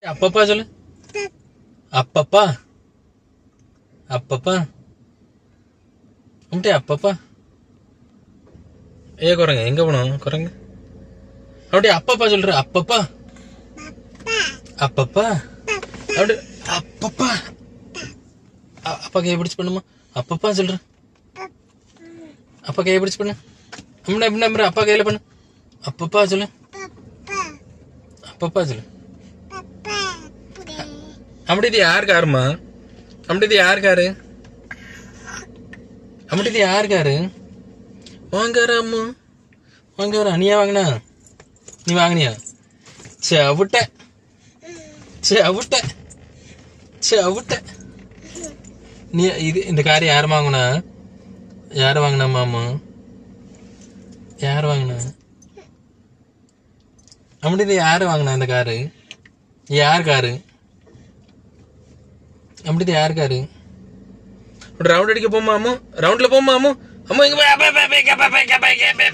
அப்பப்பா சொல்லு அப்பப்பா அப்பப்பா அப்படியே அப்பப்பா ஏ குரங்க எங்க போனோம் குரங்கு அப்படியே அப்பப்பா சொல்ற அப்பப்பா அப்பப்பா அப்படி அப்பப்பா அ- அப்பா கையை பிடிச்சு பண்ணுமா அப்பப்பா சொல்ற அப்பா கையை பிடிச்சு பண்ணு அம்மனா இப்படி நம்புற அப்பா கையில பண்ணு அப்பப்பா சொல்லு அப்பப்பா சொல்லு அப்படி இது யார் காருமா அப்படி இது யார் காரு அப்படி இது யார் காரு வாங்கார அம்மா வாங்கார நீயா வாங்கினா நீ வாங்கினியா செவிட்ட செவிட்ட செவிட்ட நீ இது இந்த கார் யார் வாங்கினா யார் வாங்கினா மாமா யார் வாங்கினா அப்படி இது யார் வாங்கினா இந்த காரு யார் காரு அப்படி இது யார் காரு ஒரு ரவுண்ட் அடிக்க போமா அம்மு ரவுண்ட்ல போமா அம்மு அம்மா இங்க போய் அப்பா, அப்பா, அப்பா, அப்பா, அப்பா, அப்பா, அப்பா,